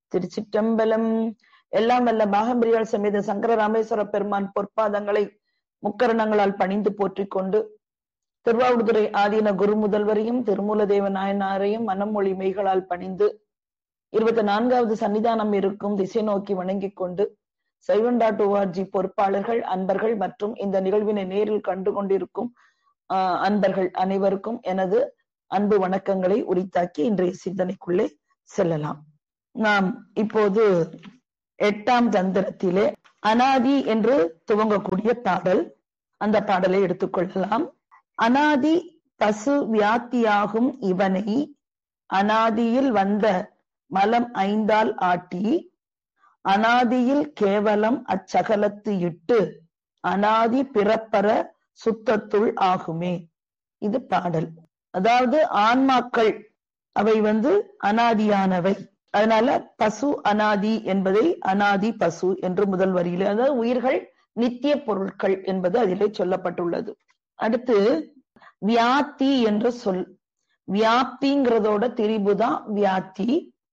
திருச்சிற்றம்பலம் எல்லாம் வல்ல பாகம்பிரியால் சமேத சங்கர ராமேஸ்வர பெருமான் பொற்பாதங்களை முக்கரணங்களால் பணிந்து போற்றிக் கொண்டு திருவாவூதுறை ஆதீன குரு முதல்வரையும் திருமூலதேவ நாயனாரையும் மனமொழி மெய்களால் பணிந்து இருபத்தி நான்காவது சன்னிதானம் இருக்கும் திசை நோக்கி வணங்கிக் கொண்டு சைவன் டாட் ஓஆர்ஜி பொறுப்பாளர்கள் அன்பர்கள் மற்றும் இந்த நிகழ்வினை நேரில் கண்டு கொண்டிருக்கும் ஆஹ் அன்பர்கள் அனைவருக்கும் எனது அன்பு வணக்கங்களை உரித்தாக்கி இன்றைய சிந்தனைக்குள்ளே செல்லலாம் நாம் இப்போது எட்டாம் தந்திரத்திலே அனாதி என்று துவங்கக்கூடிய பாடல் அந்த பாடலை எடுத்துக்கொள்ளலாம் அனாதி பசு வியாத்தியாகும் இவனை அனாதியில் வந்த மலம் ஐந்தால் ஆட்டி அனாதியில் கேவலம் அச்சகலத்து இட்டு அனாதி பிறப்பற சுத்தத்துள் ஆகுமே இது பாடல் அதாவது ஆன்மாக்கள் அவை வந்து அனாதியானவை அதனால பசு அனாதி என்பதை அனாதி பசு என்று முதல் வரியில அதாவது உயிர்கள் நித்திய பொருட்கள் என்பது அதிலே சொல்லப்பட்டுள்ளது அடுத்து வியாத்தி என்ற சொல் வியாப்திங்கிறதோட திரிபுதான் வியாத்தி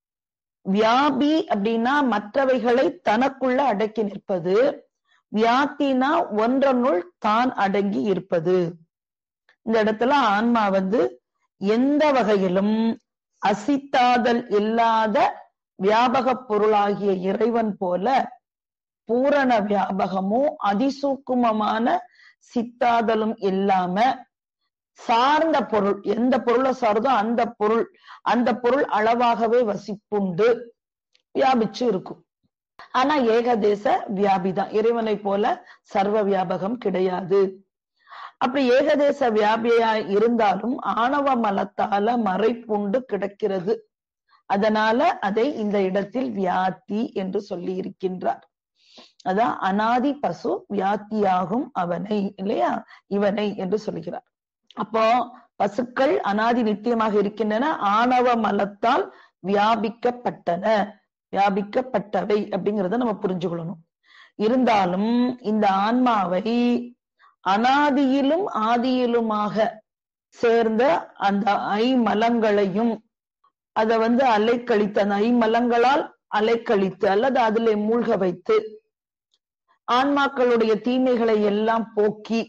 வியாபி அப்படின்னா மற்றவைகளை தனக்குள்ள அடக்கி நிற்பது வியாத்தினா ஒன்றனுள் தான் அடங்கி இருப்பது இந்த இடத்துல ஆன்மா வந்து எந்த வகையிலும் அசித்தாதல் இல்லாத வியாபக பொருளாகிய இறைவன் போல பூரண வியாபகமும் அதிசூக்குமமான சித்தாதலும் இல்லாம சார்ந்த பொருள் எந்த பொருளை சார்ந்தோ அந்த பொருள் அந்த பொருள் அளவாகவே வசிப்புண்டு வியாபிச்சு இருக்கும் ஆனா ஏகதேச வியாபிதான் இறைவனை போல சர்வ வியாபகம் கிடையாது அப்படி ஏகதேச வியாபியா இருந்தாலும் ஆணவ மலத்தால மறைப்புண்டு கிடக்கிறது அதனால அதை இந்த இடத்தில் வியாத்தி என்று சொல்லி இருக்கின்றார் அதான் அனாதி பசு வியாத்தியாகும் அவனை இல்லையா இவனை என்று சொல்கிறார் அப்போ பசுக்கள் அனாதி நித்தியமாக இருக்கின்றன ஆணவ மலத்தால் வியாபிக்கப்பட்டன வியாபிக்கப்பட்டவை அப்படிங்கிறத நம்ம புரிஞ்சுக்கொள்ளணும் இருந்தாலும் இந்த ஆன்மாவை அனாதியிலும் ஆதியிலுமாக சேர்ந்த அந்த ஐமலங்களையும் அத வந்து அலைக்கழித்து அந்த ஐமலங்களால் அலைக்கழித்து அல்லது அதிலே மூழ்க வைத்து ஆன்மாக்களுடைய தீமைகளை எல்லாம் போக்கி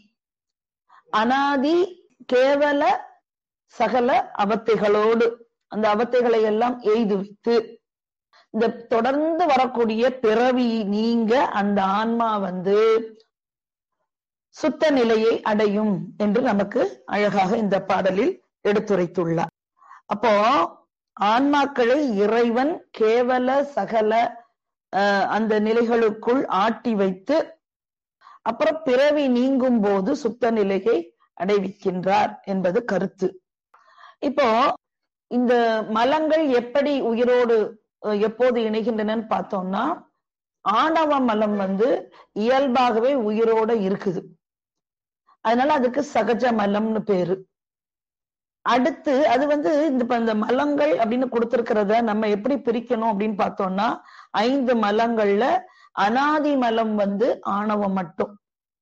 அனாதி கேவல சகல அவத்தைகளோடு அந்த அவத்தைகளை எல்லாம் எய்துவித்து இந்த தொடர்ந்து வரக்கூடிய பிறவி நீங்க அந்த ஆன்மா வந்து சுத்த நிலையை அடையும் என்று நமக்கு அழகாக இந்த பாடலில் எடுத்துரைத்துள்ளார் அப்போ ஆன்மாக்களை இறைவன் கேவல சகல அந்த நிலைகளுக்குள் ஆட்டி வைத்து அப்புறம் பிறவி நீங்கும் போது சுத்த நிலையை அடைவிக்கின்றார் என்பது கருத்து இப்போ இந்த மலங்கள் எப்படி உயிரோடு எப்போது இணைகின்றனன்னு பார்த்தோம்னா ஆணவ மலம் வந்து இயல்பாகவே உயிரோட இருக்குது அதனால அதுக்கு சகஜ மலம்னு பேரு அடுத்து அது வந்து இந்த இந்த மலங்கள் அப்படின்னு கொடுத்திருக்கிறத நம்ம எப்படி பிரிக்கணும் அப்படின்னு பார்த்தோம்னா ஐந்து மலங்கள்ல அனாதி மலம் வந்து ஆணவம் மட்டும்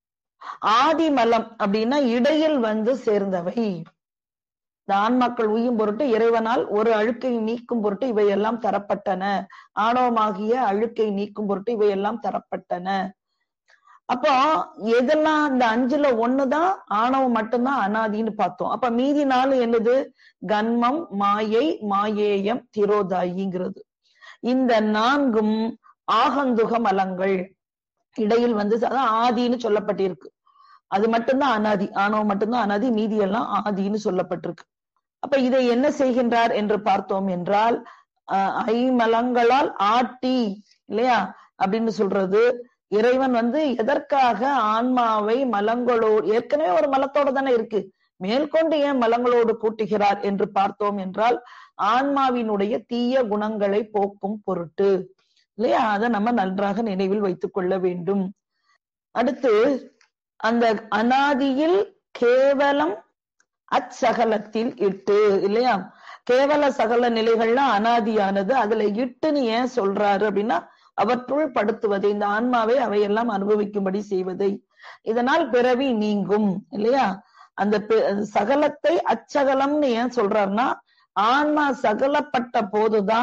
ஆதி மலம் அப்படின்னா இடையில் வந்து சேர்ந்தவை இந்த ஆன்மாக்கள் உயும் பொருட்டு இறைவனால் ஒரு அழுக்கை நீக்கும் பொருட்டு இவையெல்லாம் தரப்பட்டன ஆணவமாகிய அழுக்கை நீக்கும் பொருட்டு இவையெல்லாம் தரப்பட்டன அப்போ எதெல்லாம் இந்த அஞ்சுல ஒண்ணுதான் ஆணவம் மட்டும்தான் அனாதின்னு பார்த்தோம் அப்ப மீதி நாலு என்னது கன்மம் மாயை மாயேயம் திரோதாயிங்கிறது இந்த நான்கும் ஆகந்துக மலங்கள் இடையில் வந்து அதான் ஆதின்னு சொல்லப்பட்டிருக்கு அது மட்டும்தான் அனாதி ஆணவம் மட்டும்தான் அனாதி மீதி எல்லாம் ஆதின்னு சொல்லப்பட்டிருக்கு அப்ப இதை என்ன செய்கின்றார் என்று பார்த்தோம் என்றால் ஐமலங்களால் ஆட்டி இல்லையா அப்படின்னு சொல்றது இறைவன் வந்து எதற்காக ஆன்மாவை மலங்களோடு ஏற்கனவே ஒரு மலத்தோட தானே இருக்கு மேற்கொண்டு ஏன் மலங்களோடு கூட்டுகிறார் என்று பார்த்தோம் என்றால் ஆன்மாவினுடைய தீய குணங்களை போக்கும் பொருட்டு இல்லையா அதை நம்ம நன்றாக நினைவில் வைத்துக் கொள்ள வேண்டும் அடுத்து அந்த அனாதியில் கேவலம் அச்சகலத்தில் இட்டு இல்லையா கேவல சகல நிலைகள்லாம் அனாதியானது அதுல இட்டுன்னு ஏன் சொல்றாரு அப்படின்னா அவற்றுள் படுத்துவதை இந்த ஆன்மாவை அவையெல்லாம் அனுபவிக்கும்படி செய்வதை இதனால் பிறவி நீங்கும் இல்லையா அந்த சகலத்தை அச்சகலம்னு ஏன் சொல்றாருன்னா ஆன்மா சகலப்பட்ட போதுதான்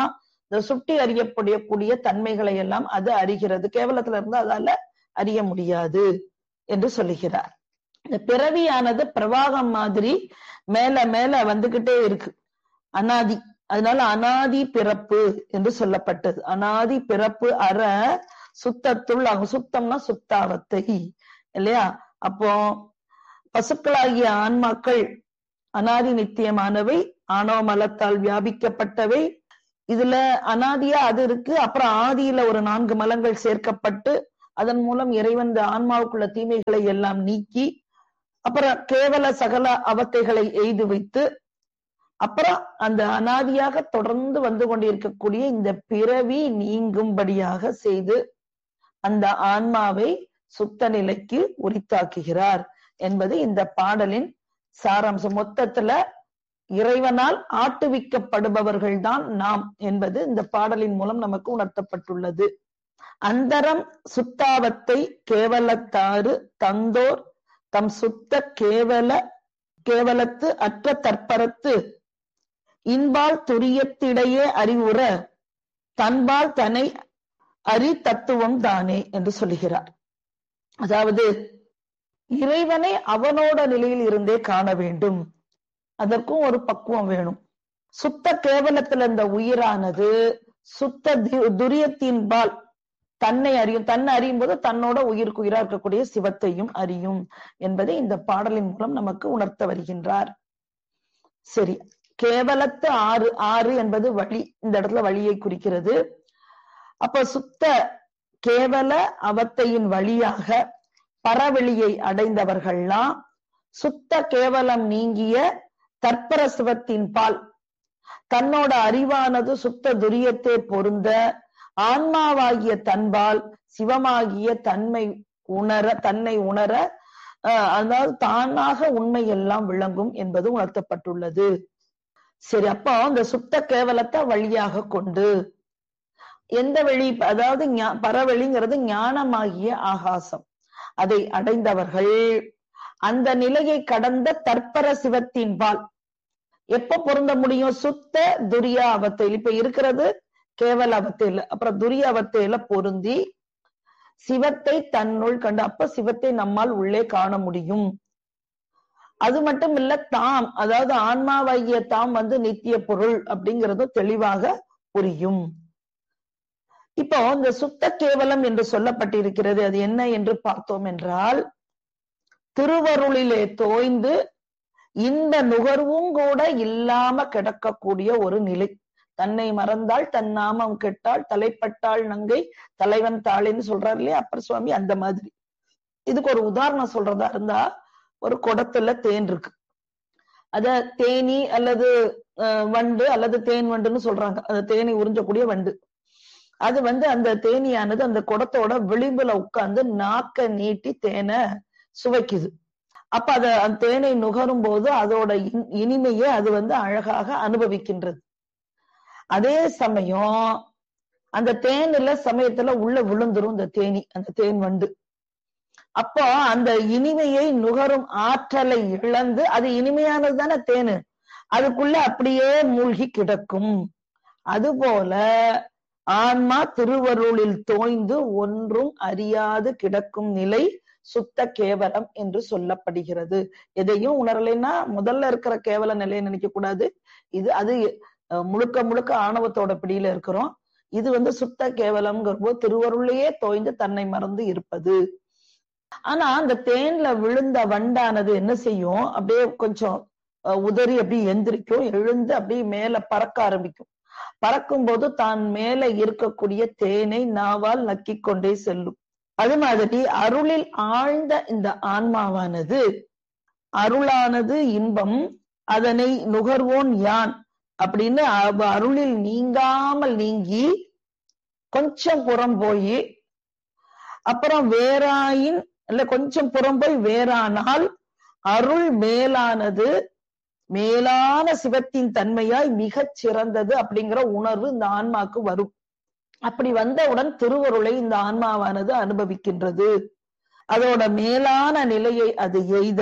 இந்த சுட்டி அறியப்படக்கூடிய தன்மைகளை எல்லாம் அது அறிகிறது கேவலத்துல இருந்து அதால அறிய முடியாது என்று சொல்லுகிறார் இந்த பிறவியானது பிரவாகம் மாதிரி மேல மேல வந்துகிட்டே இருக்கு அனாதி அதனால அனாதி பிறப்பு என்று சொல்லப்பட்டது அனாதி பிறப்பு அற சுத்தத்துள் ஆகும் சுத்தம்னா சுத்தாவத்தை இல்லையா அப்போ பசுக்களாகிய ஆன்மாக்கள் அனாதி நித்தியமானவை ஆணவ மலத்தால் வியாபிக்கப்பட்டவை இதுல அனாதியா அது இருக்கு அப்புறம் ஆதியில ஒரு நான்கு மலங்கள் சேர்க்கப்பட்டு அதன் மூலம் இறைவன் இந்த ஆன்மாவுக்குள்ள தீமைகளை எல்லாம் நீக்கி அப்புறம் கேவல சகல அவத்தைகளை எய்து வைத்து அப்புறம் அந்த அனாதியாக தொடர்ந்து வந்து கொண்டிருக்கக்கூடிய இந்த பிறவி நீங்கும்படியாக செய்து அந்த ஆன்மாவை சுத்த நிலைக்கு உரித்தாக்குகிறார் என்பது இந்த பாடலின் சாராம்சம் மொத்தத்துல இறைவனால் ஆட்டுவிக்கப்படுபவர்கள் தான் நாம் என்பது இந்த பாடலின் மூலம் நமக்கு உணர்த்தப்பட்டுள்ளது அந்தரம் சுத்தாவத்தை கேவலத்தாறு தந்தோர் தம் சுத்த கேவல கேவலத்து அற்ற தற்பரத்து இன்பால் துரியத்திடையே அறிவுற தன்பால் தன்னை அறி தத்துவம் தானே என்று சொல்லுகிறார் அதாவது இறைவனை அவனோட நிலையில் இருந்தே காண வேண்டும் அதற்கும் ஒரு பக்குவம் வேணும் சுத்த கேவலத்துல இந்த உயிரானது சுத்த துரியத்தின்பால் தன்னை அறியும் தன்னை அறியும் போது தன்னோட உயிருக்கு உயிரா இருக்கக்கூடிய சிவத்தையும் அறியும் என்பதை இந்த பாடலின் மூலம் நமக்கு உணர்த்த வருகின்றார் சரி கேவலத்து ஆறு ஆறு என்பது வழி இந்த இடத்துல வழியை குறிக்கிறது அப்ப சுத்த கேவல அவத்தையின் வழியாக பரவெளியை அடைந்தவர்கள்லாம் சுத்த கேவலம் நீங்கிய தற்பர சிவத்தின் பால் தன்னோட அறிவானது சுத்த துரியத்தை பொருந்த ஆன்மாவாகிய தன்பால் சிவமாகிய தன்மை உணர தன்னை உணர அதாவது தானாக உண்மை எல்லாம் விளங்கும் என்பது உணர்த்தப்பட்டுள்ளது சரி அப்போ அந்த சுத்த கேவலத்தை வழியாக கொண்டு எந்த வழி அதாவது பரவெளிங்கிறது ஞானமாகிய ஆகாசம் அதை அடைந்தவர்கள் அந்த நிலையை கடந்த தற்பர சிவத்தின் பால் எப்ப பொருந்த முடியும் சுத்த துரிய அவத்தையில் இப்ப இருக்கிறது கேவல அவத்தையில அப்புறம் துரிய அவத்தையில பொருந்தி சிவத்தை தன்னுள் கண்டு அப்ப சிவத்தை நம்மால் உள்ளே காண முடியும் அது மட்டும் இல்ல தாம் அதாவது ஆன்மாவாகிய தாம் வந்து நித்திய பொருள் அப்படிங்கிறதும் தெளிவாக புரியும் இப்போ இந்த சுத்த கேவலம் என்று சொல்லப்பட்டிருக்கிறது அது என்ன என்று பார்த்தோம் என்றால் திருவருளிலே தோய்ந்து இந்த நுகர்வும் கூட இல்லாம கிடக்கக்கூடிய ஒரு நிலை தன்னை மறந்தால் தன் நாமம் கெட்டால் தலைப்பட்டாள் நங்கை தலைவன் தாளின்னு சொல்றாரு இல்லையா அப்பர் சுவாமி அந்த மாதிரி இதுக்கு ஒரு உதாரணம் சொல்றதா இருந்தா ஒரு குடத்துல தேன் இருக்கு அத தேனி அல்லது வண்டு அல்லது தேன் வண்டுன்னு சொல்றாங்க அந்த தேனை உறிஞ்சக்கூடிய வண்டு அது வந்து அந்த தேனியானது அந்த குடத்தோட விளிம்புல உட்கார்ந்து நாக்க நீட்டி தேனை சுவைக்குது அப்ப அத அந்த தேனை நுகரும் போது அதோட இனிமையை அது வந்து அழகாக அனுபவிக்கின்றது அதே சமயம் அந்த தேனில சமயத்துல உள்ள விழுந்துரும் இந்த தேனி அந்த தேன் வண்டு அப்போ அந்த இனிமையை நுகரும் ஆற்றலை இழந்து அது இனிமையானது தானே தேனு அதுக்குள்ள அப்படியே மூழ்கி கிடக்கும் அதுபோல ஆன்மா திருவருளில் தோய்ந்து ஒன்றும் அறியாது கிடக்கும் நிலை சுத்த கேவலம் என்று சொல்லப்படுகிறது எதையும் உணரலைன்னா முதல்ல இருக்கிற கேவல நிலையை நினைக்க கூடாது இது அது முழுக்க முழுக்க ஆணவத்தோட பிடியில இருக்கிறோம் இது வந்து சுத்த கேவலம்ங்கிற போது திருவருளையே தோய்ந்து தன்னை மறந்து இருப்பது ஆனா அந்த தேன்ல விழுந்த வண்டானது என்ன செய்யும் அப்படியே கொஞ்சம் உதறி அப்படி எந்திரிக்கும் எழுந்து அப்படியே மேல பறக்க ஆரம்பிக்கும் பறக்கும் போது தான் மேல இருக்கக்கூடிய தேனை நாவால் நக்கி கொண்டே செல்லும் அது மாதிரி அருளில் ஆழ்ந்த இந்த ஆன்மாவானது அருளானது இன்பம் அதனை நுகர்வோன் யான் அப்படின்னு அருளில் நீங்காமல் நீங்கி கொஞ்சம் புறம் போய் அப்புறம் வேறாயின் இல்ல கொஞ்சம் புறம் போய் வேறானால் அருள் மேலானது மேலான சிவத்தின் தன்மையாய் மிகச் சிறந்தது அப்படிங்கிற உணர்வு இந்த ஆன்மாக்கு வரும் அப்படி வந்தவுடன் திருவருளை இந்த ஆன்மாவானது அனுபவிக்கின்றது அதோட மேலான நிலையை அது எய்த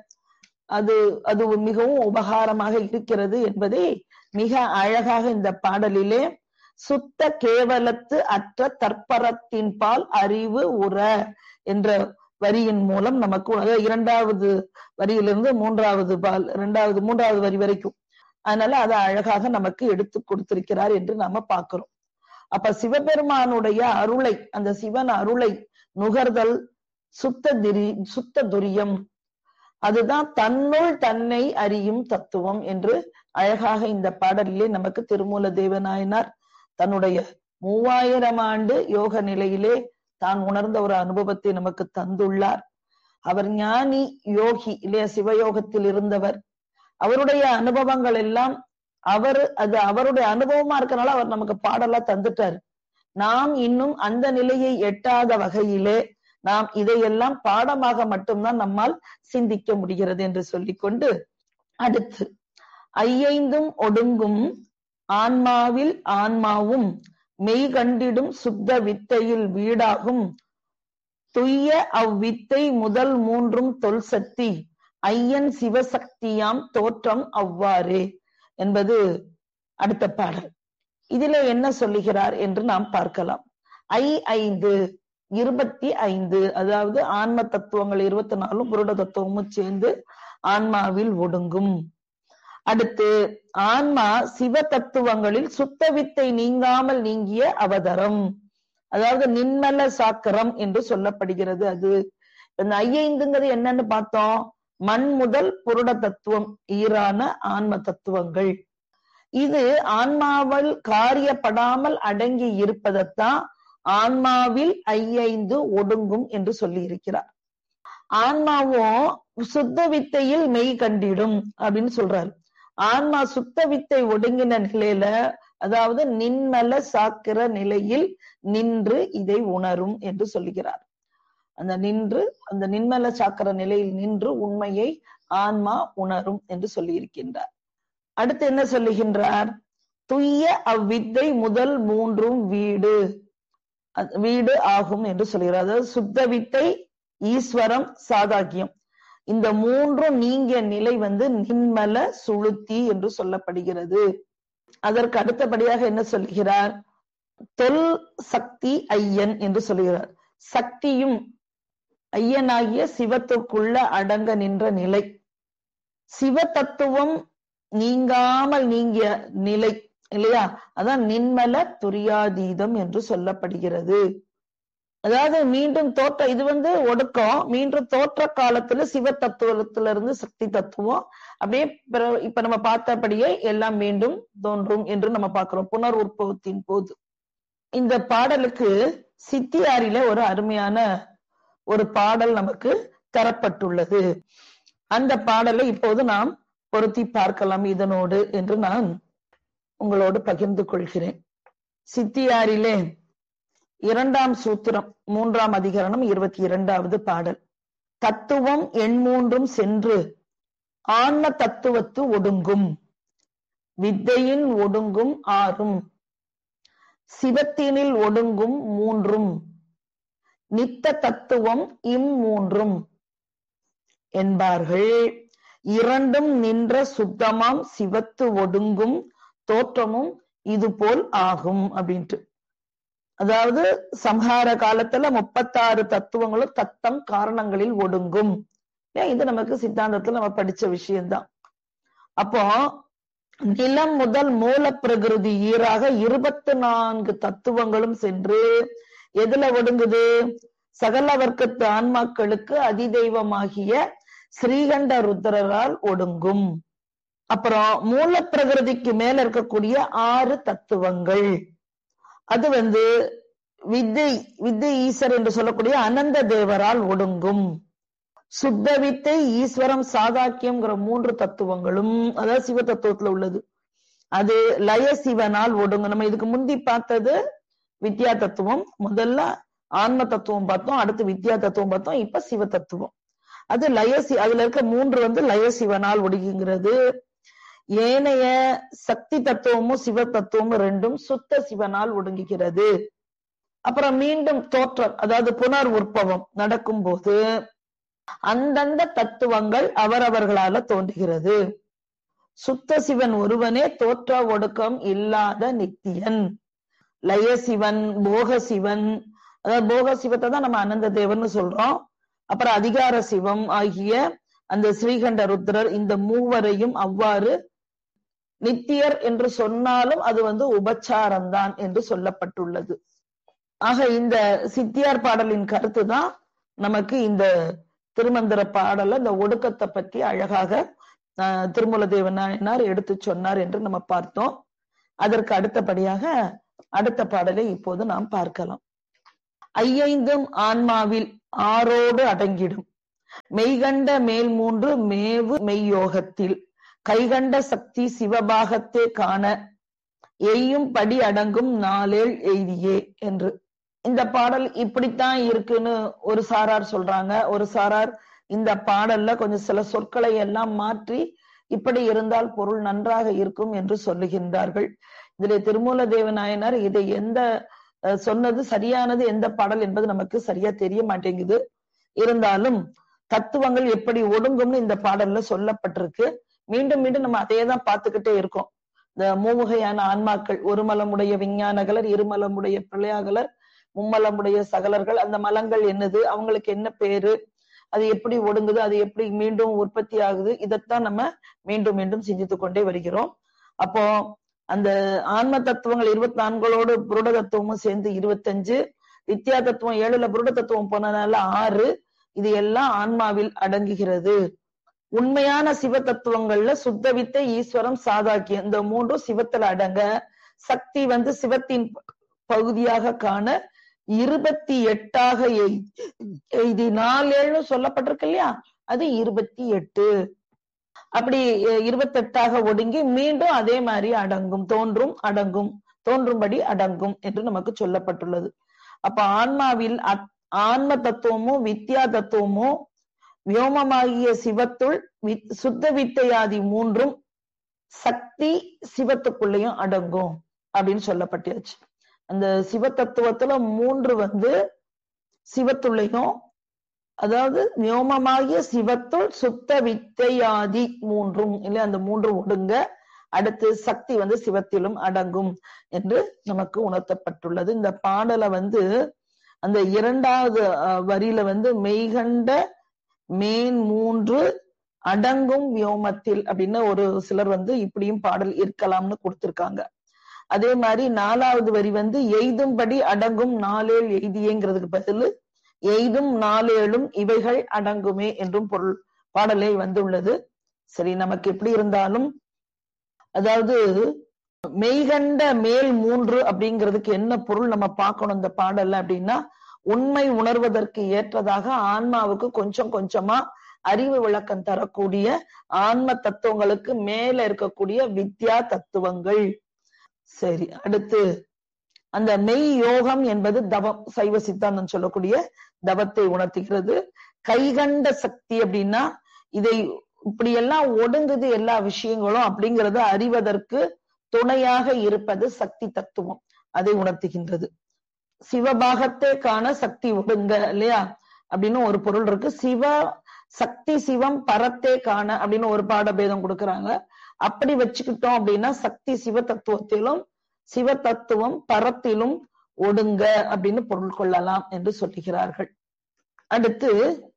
அது அது மிகவும் உபகாரமாக இருக்கிறது என்பதை மிக அழகாக இந்த பாடலிலே சுத்த கேவலத்து அற்ற தற்பரத்தின் பால் அறிவு உற என்ற வரியின் மூலம் நமக்கு அதாவது இரண்டாவது வரியிலிருந்து மூன்றாவது பால் இரண்டாவது மூன்றாவது வரி வரைக்கும் அதனால அதை அழகாக நமக்கு எடுத்து கொடுத்திருக்கிறார் என்று நாம பார்க்கிறோம் அப்ப சிவபெருமானுடைய அருளை அந்த சிவன் அருளை நுகர்தல் சுத்த திரி சுத்த துரியம் அதுதான் தன்னுள் தன்னை அறியும் தத்துவம் என்று அழகாக இந்த பாடலிலே நமக்கு திருமூல தேவநாயனார் தன்னுடைய மூவாயிரம் ஆண்டு யோக நிலையிலே தான் உணர்ந்த ஒரு அனுபவத்தை நமக்கு தந்துள்ளார் அவர் ஞானி யோகி இல்லையா சிவயோகத்தில் இருந்தவர் அவருடைய அனுபவங்கள் எல்லாம் அவர் அது அவருடைய அனுபவமா இருக்கனால அவர் நமக்கு பாடலா தந்துட்டார் நாம் இன்னும் அந்த நிலையை எட்டாத வகையிலே நாம் இதையெல்லாம் பாடமாக மட்டும்தான் நம்மால் சிந்திக்க முடிகிறது என்று சொல்லிக்கொண்டு அடுத்து ஐயைந்தும் ஒடுங்கும் ஆன்மாவில் ஆன்மாவும் மெய் கண்டிடும் சுத்த வித்தையில் வீடாகும் துய்ய அவ்வித்தை முதல் மூன்றும் தொல் சக்தி ஐயன் சிவசக்தியாம் தோற்றம் அவ்வாறே என்பது அடுத்த பாடல் இதுல என்ன சொல்லுகிறார் என்று நாம் பார்க்கலாம் ஐ ஐந்து இருபத்தி ஐந்து அதாவது ஆன்ம தத்துவங்கள் இருபத்தி நாலும் புருட தத்துவமும் சேர்ந்து ஆன்மாவில் ஒடுங்கும் அடுத்து ஆன்மா சிவ தத்துவங்களில் சுத்த வித்தை நீங்காமல் நீங்கிய அவதரம் அதாவது நின்மல சாக்கரம் என்று சொல்லப்படுகிறது அது இந்த ஐயைந்துங்கிறது என்னன்னு பார்த்தோம் மண் முதல் புருட தத்துவம் ஈரான ஆன்ம தத்துவங்கள் இது ஆன்மாவில் காரியப்படாமல் அடங்கி இருப்பதைத்தான் ஆன்மாவில் ஐயைந்து ஒடுங்கும் என்று சொல்லி இருக்கிறார் ஆன்மாவும் சுத்த வித்தையில் மெய் கண்டிடும் அப்படின்னு சொல்றாரு ஆன்மா சுத்த வித்தை ஒடுங்கின நிலையில அதாவது நின்மல சாக்கிர நிலையில் நின்று இதை உணரும் என்று சொல்லுகிறார் அந்த நின்று அந்த நின்மல சாக்கிர நிலையில் நின்று உண்மையை ஆன்மா உணரும் என்று சொல்லி இருக்கின்றார் அடுத்து என்ன சொல்லுகின்றார் துய்ய அவ்வித்தை முதல் மூன்றும் வீடு வீடு ஆகும் என்று சொல்கிறார் அதாவது சுத்த வித்தை ஈஸ்வரம் சாதாக்கியம் இந்த மூன்றும் நீங்கிய நிலை வந்து நின்மல சுளுத்தி என்று சொல்லப்படுகிறது அதற்கு அடுத்தபடியாக என்ன சொல்கிறார் தொல் சக்தி ஐயன் என்று சொல்கிறார் சக்தியும் ஐயனாகிய சிவத்துக்குள்ள அடங்க நின்ற நிலை சிவ தத்துவம் நீங்காமல் நீங்கிய நிலை இல்லையா அதான் நின்மல துரியாதீதம் என்று சொல்லப்படுகிறது அதாவது மீண்டும் தோற்ற இது வந்து ஒடுக்கம் மீண்டும் தோற்ற காலத்துல சிவ தத்துவத்துல இருந்து சக்தி தத்துவம் அப்படியே இப்ப நம்ம பார்த்தபடியே எல்லாம் மீண்டும் தோன்றும் என்று நம்ம பார்க்கிறோம் புனர் உற்பவத்தின் போது இந்த பாடலுக்கு சித்தியாரில ஒரு அருமையான ஒரு பாடல் நமக்கு தரப்பட்டுள்ளது அந்த பாடலை இப்போது நாம் பொருத்தி பார்க்கலாம் இதனோடு என்று நான் உங்களோடு பகிர்ந்து கொள்கிறேன் சித்தியாரிலே இரண்டாம் சூத்திரம் மூன்றாம் அதிகரணம் இருபத்தி இரண்டாவது பாடல் தத்துவம் எண்மூன்றும் சென்று ஆன்ம தத்துவத்து ஒடுங்கும் வித்தையின் ஒடுங்கும் ஆறும் சிவத்தினில் ஒடுங்கும் மூன்றும் நித்த தத்துவம் இம்மூன்றும் என்பார்கள் இரண்டும் நின்ற சுத்தமாம் சிவத்து ஒடுங்கும் தோற்றமும் இது போல் ஆகும் அப்படின்ட்டு அதாவது சம்ஹார காலத்துல முப்பத்தாறு தத்துவங்களும் தத்தம் காரணங்களில் ஒடுங்கும் இது நமக்கு சித்தாந்தத்துல நம்ம படிச்ச விஷயம்தான் அப்போ நிலம் முதல் மூல பிரகிருதி ஈராக இருபத்தி நான்கு தத்துவங்களும் சென்று எதுல ஒடுங்குது சகல வர்க்கத்து ஆன்மாக்களுக்கு அதிதெய்வமாகிய ஸ்ரீகண்ட ருத்ரரால் ஒடுங்கும் அப்புறம் மூல பிரகிருதிக்கு மேல இருக்கக்கூடிய ஆறு தத்துவங்கள் அது வந்து வித்தை வித்தை ஈஸ்வர் என்று சொல்லக்கூடிய அனந்த தேவரால் ஒடுங்கும் சுத்த வித்தை ஈஸ்வரம் சாதாக்கியம்ங்கிற மூன்று தத்துவங்களும் அதாவது சிவ தத்துவத்துல உள்ளது அது லய சிவனால் ஒடுங்கும் நம்ம இதுக்கு முந்தி பார்த்தது வித்யா தத்துவம் முதல்ல ஆன்ம தத்துவம் பார்த்தோம் அடுத்து வித்யா தத்துவம் பார்த்தோம் இப்ப சிவ தத்துவம் அது லயசி அதுல இருக்க மூன்று வந்து லய சிவனால் ஒடுங்குகிறது ஏனைய சக்தி தத்துவமும் சிவ தத்துவமும் ரெண்டும் சுத்த சிவனால் ஒடுங்குகிறது அப்புறம் மீண்டும் தோற்றம் அதாவது புனர் உற்பவம் நடக்கும் போது அந்தந்த தத்துவங்கள் அவரவர்களால தோன்றுகிறது சுத்த சிவன் ஒருவனே தோற்ற ஒடுக்கம் இல்லாத நித்தியன் லய சிவன் போக சிவன் அதாவது போக சிவத்தை தான் நம்ம அனந்த தேவன் சொல்றோம் அப்புறம் அதிகார சிவம் ஆகிய அந்த ஸ்ரீகண்ட ருத்ரர் இந்த மூவரையும் அவ்வாறு நித்தியர் என்று சொன்னாலும் அது வந்து உபச்சாரம்தான் என்று சொல்லப்பட்டுள்ளது ஆக இந்த சித்தியார் பாடலின் கருத்து தான் நமக்கு இந்த திருமந்திர பாடல இந்த ஒடுக்கத்தை பற்றி அழகாக திருமூல தேவனாயனார் எடுத்து சொன்னார் என்று நம்ம பார்த்தோம் அதற்கு அடுத்தபடியாக அடுத்த பாடலை இப்போது நாம் பார்க்கலாம் ஐயைந்தும் ஆன்மாவில் ஆரோடு அடங்கிடும் மெய்கண்ட மேல் மூன்று மேவு மெய்யோகத்தில் கைகண்ட சக்தி சிவபாகத்தே காண எய்யும் படி அடங்கும் நாளேள் எய்தியே என்று இந்த பாடல் இப்படித்தான் இருக்குன்னு ஒரு சாரார் சொல்றாங்க ஒரு சாரார் இந்த பாடல்ல கொஞ்சம் சில சொற்களை எல்லாம் மாற்றி இப்படி இருந்தால் பொருள் நன்றாக இருக்கும் என்று சொல்லுகின்றார்கள் இதிலே திருமூல தேவநாயனார் இதை எந்த சொன்னது சரியானது எந்த பாடல் என்பது நமக்கு சரியா தெரிய மாட்டேங்குது இருந்தாலும் தத்துவங்கள் எப்படி ஒடுங்கும்னு இந்த பாடல்ல சொல்லப்பட்டிருக்கு மீண்டும் மீண்டும் நம்ம அதையே தான் பார்த்துக்கிட்டே இருக்கோம் இந்த மூமுகையான ஆன்மாக்கள் ஒரு மலமுடைய விஞ்ஞானகலர் இருமலமுடைய பிரளயாகலர் மும்மலமுடைய சகலர்கள் அந்த மலங்கள் என்னது அவங்களுக்கு என்ன பேரு அது எப்படி ஒடுங்குது அது எப்படி மீண்டும் உற்பத்தி ஆகுது இதைத்தான் நம்ம மீண்டும் மீண்டும் சிந்தித்து கொண்டே வருகிறோம் அப்போ அந்த ஆன்ம தத்துவங்கள் இருபத்தி நான்களோடு புருட தத்துவமும் சேர்ந்து இருபத்தஞ்சு வித்யா தத்துவம் ஏழுல புருட தத்துவம் போனதுனால ஆறு இது எல்லாம் ஆன்மாவில் அடங்குகிறது உண்மையான சிவ தத்துவங்கள்ல சுத்த வித்தை ஈஸ்வரம் சாதாக்கியம் இந்த மூன்றும் சிவத்துல அடங்க சக்தி வந்து சிவத்தின் பகுதியாக காண இருபத்தி எட்டாக எய்தி நாலு சொல்லப்பட்டிருக்கு இல்லையா அது இருபத்தி எட்டு அப்படி இருபத்தெட்டாக ஒடுங்கி மீண்டும் அதே மாதிரி அடங்கும் தோன்றும் அடங்கும் தோன்றும்படி அடங்கும் என்று நமக்கு சொல்லப்பட்டுள்ளது அப்ப ஆன்மாவில் ஆன்ம தத்துவமும் வித்யா தத்துவமும் வியோமமாகிய சிவத்துள் சுத்த வித்தையாதி மூன்றும் சக்தி சிவத்துக்குள்ளேயும் அடங்கும் அப்படின்னு சொல்லப்பட்டாச்சு அந்த சிவ தத்துவத்துல மூன்று வந்து சிவத்துள்ளையும் அதாவது நியோமமாகிய சிவத்துள் சுத்த வித்தையாதி மூன்றும் இல்ல அந்த மூன்று ஒடுங்க அடுத்து சக்தி வந்து சிவத்திலும் அடங்கும் என்று நமக்கு உணர்த்தப்பட்டுள்ளது இந்த பாடலை வந்து அந்த இரண்டாவது வரியில வந்து மெய்கண்ட மேன் மூன்று அடங்கும் வியோமத்தில் அப்படின்னு ஒரு சிலர் வந்து இப்படியும் பாடல் இருக்கலாம்னு கொடுத்திருக்காங்க அதே மாதிரி நாலாவது வரி வந்து எய்தும்படி அடங்கும் நாளேழ் எய்தியேங்கிறதுக்கு பதில் எய்தும் நாளேழும் இவைகள் அடங்குமே என்றும் பொருள் பாடலே வந்துள்ளது சரி நமக்கு எப்படி இருந்தாலும் அதாவது மெய்கண்ட மேல் மூன்று அப்படிங்கிறதுக்கு என்ன பொருள் நம்ம பார்க்கணும் இந்த பாடல்ல அப்படின்னா உண்மை உணர்வதற்கு ஏற்றதாக ஆன்மாவுக்கு கொஞ்சம் கொஞ்சமா அறிவு விளக்கம் தரக்கூடிய ஆன்ம தத்துவங்களுக்கு மேல இருக்கக்கூடிய வித்யா தத்துவங்கள் சரி அடுத்து அந்த மெய் யோகம் என்பது தவம் சைவ சித்தாந்தம் சொல்லக்கூடிய தவத்தை உணர்த்துகிறது கைகண்ட சக்தி அப்படின்னா இதை இப்படி எல்லாம் ஒடுங்குது எல்லா விஷயங்களும் அப்படிங்கறத அறிவதற்கு துணையாக இருப்பது சக்தி தத்துவம் அதை உணர்த்துகின்றது சிவபாகத்தை காண சக்தி ஒடுங்க இல்லையா அப்படின்னு ஒரு பொருள் இருக்கு சிவ சக்தி சிவம் பரத்தே காண அப்படின்னு ஒரு பாடபேதம் கொடுக்கறாங்க அப்படி வச்சுக்கிட்டோம் அப்படின்னா சக்தி சிவ தத்துவத்திலும் சிவ தத்துவம் பரத்திலும் ஒடுங்க அப்படின்னு பொருள் கொள்ளலாம் என்று சொல்லுகிறார்கள் அடுத்து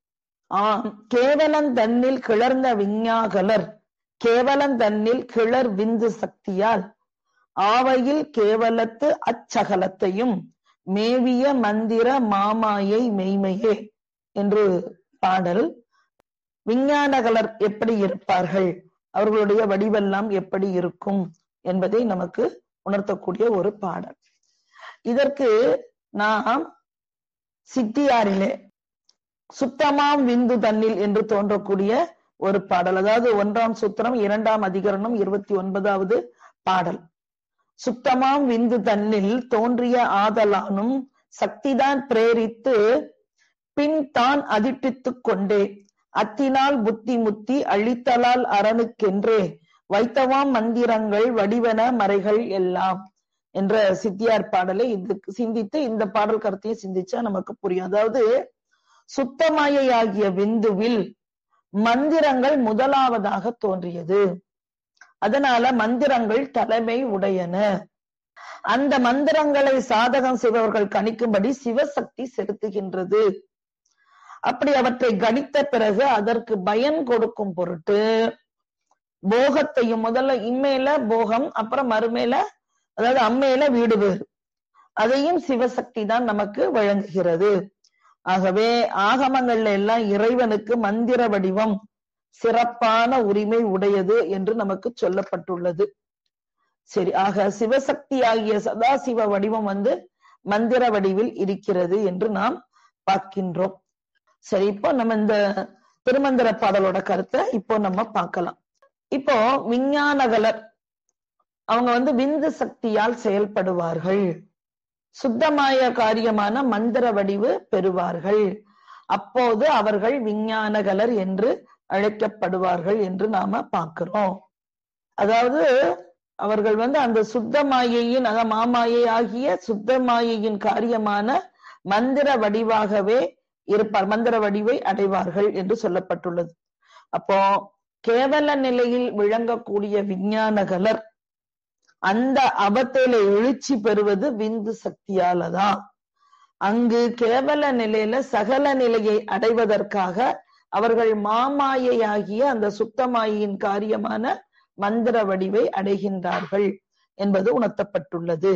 ஆம் கேவலம் தன்னில் கிளர்ந்த விஞ்ஞாகலர் கேவலம் தன்னில் கிளர் விந்து சக்தியால் ஆவையில் கேவலத்து அச்சகலத்தையும் மேவிய மந்திர மாமாயை மெய்மையே என்று பாடல் விஞ்ஞானகலர் எப்படி இருப்பார்கள் அவர்களுடைய வடிவெல்லாம் எப்படி இருக்கும் என்பதை நமக்கு உணர்த்தக்கூடிய ஒரு பாடல் இதற்கு நாம் சித்தியாரிலே சுத்தமாம் விந்து தன்னில் என்று தோன்றக்கூடிய ஒரு பாடல் அதாவது ஒன்றாம் சூத்திரம் இரண்டாம் அதிகரணம் இருபத்தி ஒன்பதாவது பாடல் சுத்தமாம் விந்து தன்னில் தோன்றிய ஆதலானும் சக்திதான் பிரேரித்து பின் தான் அதிட்டித்துக் கொண்டே அத்தினால் புத்தி முத்தி அழித்தலால் அரணுக்கென்றே வைத்தவாம் மந்திரங்கள் வடிவன மறைகள் எல்லாம் என்ற சித்தியார் பாடலை இதுக்கு சிந்தித்து இந்த பாடல் கருத்தையும் சிந்திச்சா நமக்கு புரியும் அதாவது சுத்தமாயையாகிய விந்துவில் மந்திரங்கள் முதலாவதாக தோன்றியது அதனால மந்திரங்கள் தலைமை உடையன அந்த மந்திரங்களை சாதகம் செய்பவர்கள் கணிக்கும்படி சிவசக்தி செலுத்துகின்றது அப்படி அவற்றை கணித்த பிறகு அதற்கு பயன் கொடுக்கும் பொருட்டு போகத்தையும் முதல்ல இம்மையில போகம் அப்புறம் மறுமையில அதாவது அம்மையில வீடு வேறு அதையும் சிவசக்தி தான் நமக்கு வழங்குகிறது ஆகவே ஆகமங்கள்ல எல்லாம் இறைவனுக்கு மந்திர வடிவம் சிறப்பான உரிமை உடையது என்று நமக்கு சொல்லப்பட்டுள்ளது சரி ஆக சிவசக்தி ஆகிய சதாசிவ வடிவம் வந்து மந்திர வடிவில் இருக்கிறது என்று நாம் பார்க்கின்றோம் சரி இப்போ நம்ம இந்த திருமந்திர பாடலோட கருத்தை இப்போ நம்ம பார்க்கலாம் இப்போ விஞ்ஞானகலர் அவங்க வந்து விந்து சக்தியால் செயல்படுவார்கள் சுத்தமாய காரியமான மந்திர வடிவு பெறுவார்கள் அப்போது அவர்கள் விஞ்ஞானகலர் என்று அழைக்கப்படுவார்கள் என்று நாம பார்க்கிறோம் அதாவது அவர்கள் வந்து அந்த சுத்த மாயையின் அத மாமாயை ஆகிய சுத்த மாயையின் காரியமான மந்திர வடிவாகவே இருப்பார் மந்திர வடிவை அடைவார்கள் என்று சொல்லப்பட்டுள்ளது அப்போ கேவல நிலையில் விளங்கக்கூடிய விஞ்ஞானகலர் அந்த அவத்தில எழுச்சி பெறுவது விந்து சக்தியாலதான் அங்கு கேவல நிலையில சகல நிலையை அடைவதற்காக அவர்கள் மாமாயையாகிய அந்த சுத்தமாயின் காரியமான மந்திர வடிவை அடைகின்றார்கள் என்பது உணர்த்தப்பட்டுள்ளது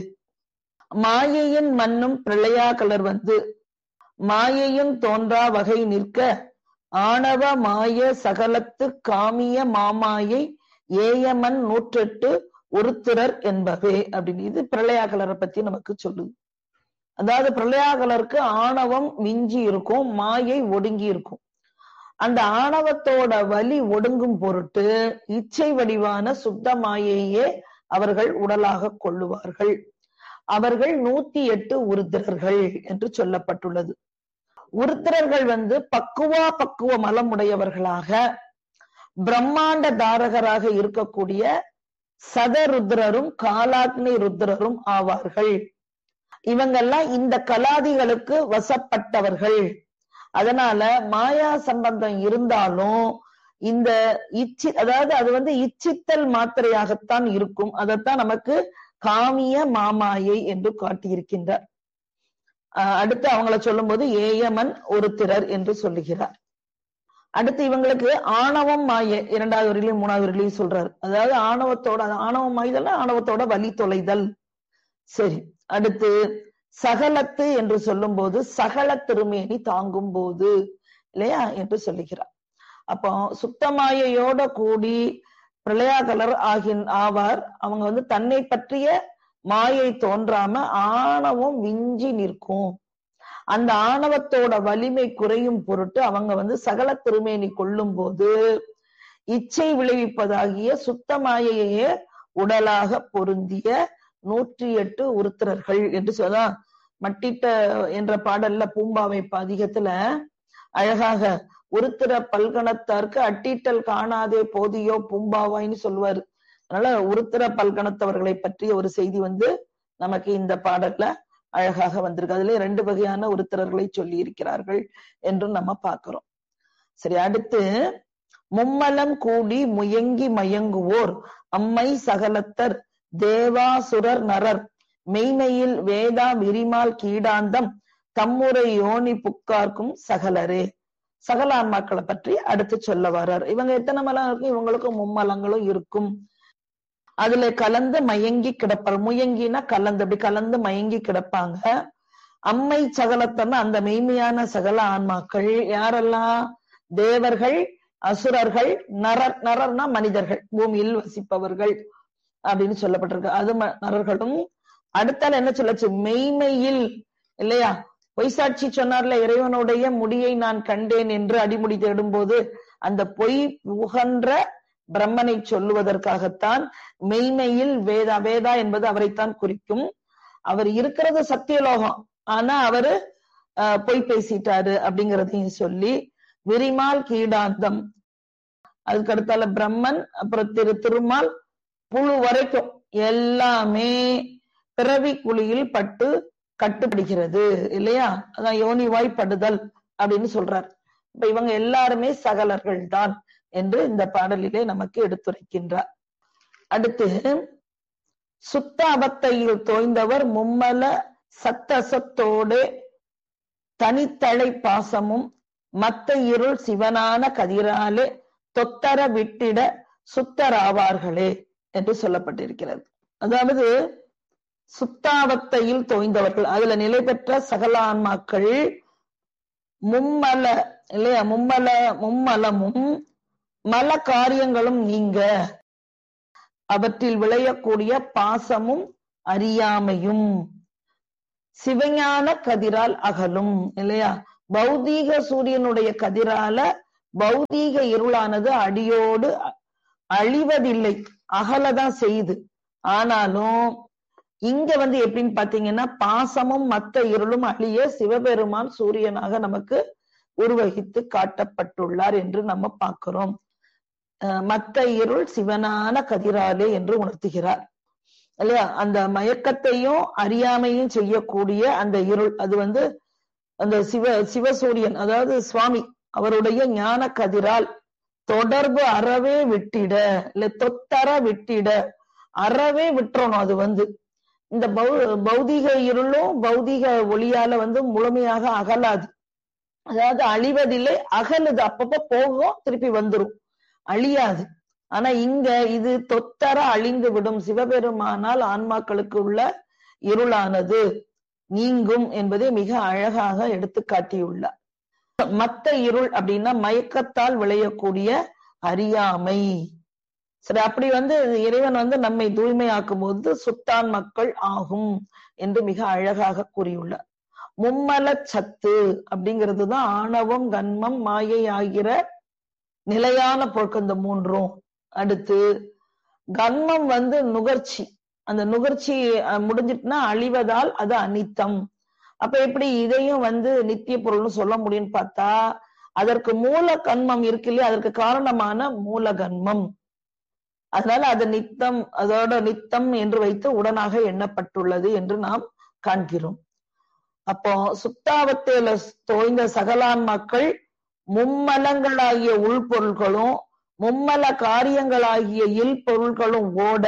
மாயையின் மண்ணும் பிரளயாகலர் வந்து மாயையும் தோன்றா வகை நிற்க ஆணவ மாய சகலத்து காமிய மாமாயை ஏயமன் நூற்றெட்டு ஒருத்திரர் என்பவே அப்படின்னு இது பிரளயாகலரை பத்தி நமக்கு சொல்லுது அதாவது பிரளயாகலருக்கு ஆணவம் விஞ்சி இருக்கும் மாயை ஒடுங்கி இருக்கும் அந்த ஆணவத்தோட வலி ஒடுங்கும் பொருட்டு இச்சை வடிவான சுத்த மாயையே அவர்கள் உடலாக கொள்ளுவார்கள் அவர்கள் நூத்தி எட்டு உருத்திரர்கள் என்று சொல்லப்பட்டுள்ளது உருத்திரர்கள் வந்து பக்குவா பக்குவ மலம் உடையவர்களாக பிரம்மாண்ட தாரகராக இருக்கக்கூடிய சதருத்ரரும் காலாக்னி ருத்ரரும் ஆவார்கள் இவங்கெல்லாம் இந்த கலாதிகளுக்கு வசப்பட்டவர்கள் அதனால மாயா சம்பந்தம் இருந்தாலும் இந்த இச்சி அதாவது அது வந்து இச்சித்தல் மாத்திரையாகத்தான் இருக்கும் அதைத்தான் நமக்கு காமிய மாமாயை என்று காட்டியிருக்கின்றார் அடுத்து அவங்கள சொல்லும்போது ஏயமன் ஒருத்திரர் என்று சொல்லுகிறார் அடுத்து இவங்களுக்கு ஆணவம் மாய இரண்டாவது வரிலையும் மூணாவது வரிலையும் சொல்றாரு அதாவது ஆணவத்தோட ஆணவம் மாய்தல் ஆணவத்தோட வழி தொலைதல் சரி அடுத்து சகலத்து என்று சொல்லும் போது சகல திருமேனி தாங்கும் போது இல்லையா என்று சொல்லுகிறார் அப்போ சுத்தமாயையோட கூடி பிரளயாகலர் ஆகின் ஆவார் அவங்க வந்து தன்னை பற்றிய மாயை தோன்றாம ஆணவம் விஞ்சி நிற்கும் அந்த ஆணவத்தோட வலிமை குறையும் பொருட்டு அவங்க வந்து சகல திருமேனி கொள்ளும் போது இச்சை விளைவிப்பதாகிய சுத்தமாயையே உடலாக பொருந்திய நூற்றி எட்டு உருத்திரர்கள் என்று சொல்ல மட்டிட்ட என்ற பாடல்ல பூம்பாவை பதிகத்துல அழகாக உருத்திர பல்கணத்தார்க்கு அட்டிட்டல் காணாதே போதியோ பூம்பாவாய்ன்னு சொல்லுவாரு அதனால உருத்திர பல்கணத்தவர்களை பற்றிய ஒரு செய்தி வந்து நமக்கு இந்த பாடல்ல அழகாக வந்திருக்கு அதுல ரெண்டு வகையான உருத்திரர்களை சொல்லி இருக்கிறார்கள் என்றும் நம்ம பார்க்கிறோம் சரி அடுத்து மும்மலம் கூடி முயங்கி மயங்குவோர் அம்மை சகலத்தர் தேவாசுரர் நரர் மெய்மையில் வேதா விரிமால் கீடாந்தம் தம்முறை யோனி புக்கார்க்கும் சகலரே சகல ஆன்மாக்களை பற்றி அடுத்து சொல்ல வர்றார் இவங்க எத்தனை மலம் இருக்கும் இவங்களுக்கும் மும்மலங்களும் இருக்கும் அதுல கலந்து மயங்கி கிடப்பார் முயங்கினா கலந்து அப்படி கலந்து மயங்கி கிடப்பாங்க அம்மை சகலத்தன்னு அந்த மெய்மையான சகல ஆன்மாக்கள் யாரெல்லாம் தேவர்கள் அசுரர்கள் நரர் நரர்னா மனிதர்கள் பூமியில் வசிப்பவர்கள் அப்படின்னு சொல்லப்பட்டிருக்கு அது நரர்களும் அடுத்தால என்ன சொல்லச்சு மெய்மையில் இல்லையா பொய்சாட்சி சொன்னார்ல இறைவனுடைய முடியை நான் கண்டேன் என்று அடிமுடி தேடும் போது அந்த பொய் உகன்ற பிரம்மனை சொல்லுவதற்காகத்தான் மெய்மையில் வேதா வேதா என்பது அவரைத்தான் குறிக்கும் அவர் இருக்கிறது சத்தியலோகம் ஆனா அவரு பொய் பேசிட்டாரு அப்படிங்கிறதையும் சொல்லி விரிமால் கீடாந்தம் அதுக்கு அடுத்தால பிரம்மன் அப்புறம் திரு திருமால் புழு வரைக்கும் எல்லாமே பிறவி குழியில் பட்டு கட்டுப்படுகிறது இல்லையா அதான் யோனிவாய் படுதல் அப்படின்னு சொல்றார் இப்ப இவங்க எல்லாருமே சகலர்கள் தான் என்று இந்த பாடலிலே நமக்கு எடுத்துரைக்கின்றார் அடுத்து சுத்த அவத்தையில் தோய்ந்தவர் மும்மல சத்தசத்தோடு தனித்தலை பாசமும் மத்த இருள் சிவனான கதிராலே தொத்தர விட்டிட சுத்தராவார்களே என்று சொல்லப்பட்டிருக்கிறது அதாவது சுத்தாவத்தையில் தோய்ந்தவர்கள் அதுல நிலை பெற்ற சகல ஆன்மாக்கள் மும்மல இல்லையா மும்மல மும்மலமும் மல காரியங்களும் நீங்க அவற்றில் விளையக்கூடிய பாசமும் அறியாமையும் சிவஞான கதிரால் அகலும் இல்லையா பௌதீக சூரியனுடைய கதிரால பௌதீக இருளானது அடியோடு அழிவதில்லை அகலதான் செய்யுது ஆனாலும் இங்க வந்து எப்படின்னு பாத்தீங்கன்னா பாசமும் மத்த இருளும் அழிய சிவபெருமான் சூரியனாக நமக்கு உருவகித்து காட்டப்பட்டுள்ளார் என்று நம்ம பார்க்கிறோம் மத்த இருள் சிவனான கதிராலே என்று உணர்த்துகிறார் இல்லையா அந்த மயக்கத்தையும் அறியாமையும் செய்யக்கூடிய அந்த இருள் அது வந்து அந்த சிவ சிவசூரியன் அதாவது சுவாமி அவருடைய ஞான கதிரால் தொடர்பு அறவே விட்டிட இல்ல தொத்தர விட்டிட அறவே விட்டுறணும் அது வந்து இந்த பௌ பௌதிக இருளும் பௌதிக ஒளியால வந்து முழுமையாக அகலாது அதாவது அழிவதில்லை அகலுது அப்பப்ப போகும் திருப்பி வந்துரும் அழியாது ஆனா இங்க இது தொத்தர அழிந்து விடும் சிவபெருமானால் ஆன்மாக்களுக்கு உள்ள இருளானது நீங்கும் என்பதை மிக அழகாக எடுத்து காட்டியுள்ளார் மத்த இருள் அப்படின்னா மயக்கத்தால் விளையக்கூடிய அறியாமை சரி அப்படி வந்து இறைவன் வந்து நம்மை தூய்மையாக்கும் போது சுத்தான் மக்கள் ஆகும் என்று மிக அழகாக கூறியுள்ளார் மும்மல சத்து அப்படிங்கிறது தான் ஆணவம் கன்மம் மாயை ஆகிற நிலையான பொருட்கள் இந்த மூன்றும் அடுத்து கன்மம் வந்து நுகர்ச்சி அந்த நுகர்ச்சி முடிஞ்சிட்டுனா அழிவதால் அது அனித்தம் அப்ப எப்படி இதையும் வந்து நித்திய பொருள்னு சொல்ல முடியும்னு பார்த்தா அதற்கு மூல கண்மம் இருக்கு இல்லையா அதற்கு காரணமான மூல கன்மம் அதனால அது நித்தம் அதோட நித்தம் என்று வைத்து உடனாக எண்ணப்பட்டுள்ளது என்று நாம் காண்கிறோம் அப்போ சுத்தாவத்தையில தோய்ந்த சகலான் மக்கள் மும்மலங்களாகிய உள்பொருள்களும் மும்மல காரியங்களாகிய இல் பொருள்களும் ஓட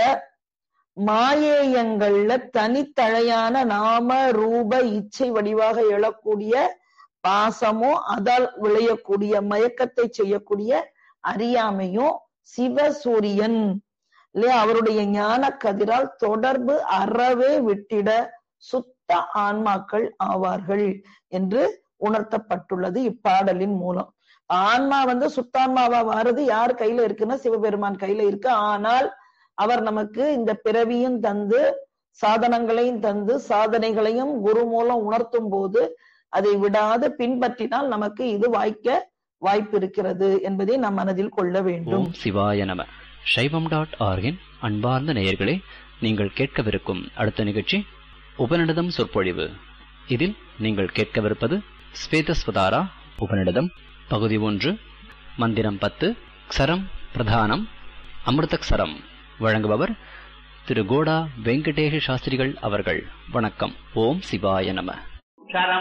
மாயேயங்கள்ல தனித்தழையான நாம ரூப இச்சை வடிவாக எழக்கூடிய பாசமும் அதால் விளையக்கூடிய மயக்கத்தை செய்யக்கூடிய அறியாமையும் சிவசூரியன் இல்லையா அவருடைய ஞான கதிரால் தொடர்பு அறவே விட்டிட சுத்த ஆன்மாக்கள் ஆவார்கள் என்று உணர்த்தப்பட்டுள்ளது இப்பாடலின் மூலம் ஆன்மா வந்து சுத்தான்மாவா வாரது யார் கையில இருக்குன்னா சிவபெருமான் கையில இருக்கு ஆனால் அவர் நமக்கு இந்த பிறவியும் தந்து சாதனங்களையும் தந்து சாதனைகளையும் குரு மூலம் உணர்த்தும் போது அதை விடாது பின்பற்றினால் நமக்கு இது வாய்க்க வாய்ப்பு இருக்கிறது என்பதை நாம் மனதில் கொள்ள வேண்டும் ஓம் சிவாய நம சைவம் டாட் ஆர்கின் அன்பார்ந்த நேயர்களே நீங்கள் கேட்கவிருக்கும் அடுத்த நிகழ்ச்சி உபநிடதம் சொற்பொழிவு இதில் நீங்கள் கேட்கவிருப்பது ஸ்வேதஸ்வதாரா உபநிடதம் பகுதி ஒன்று மந்திரம் பத்து க்ஷரம் பிரதானம் அமிர்தக்ஷரம் வழங்குபவர் திரு கோடா வெங்கடேஷ சாஸ்திரிகள் அவர்கள் வணக்கம் ஓம் சிவாய நம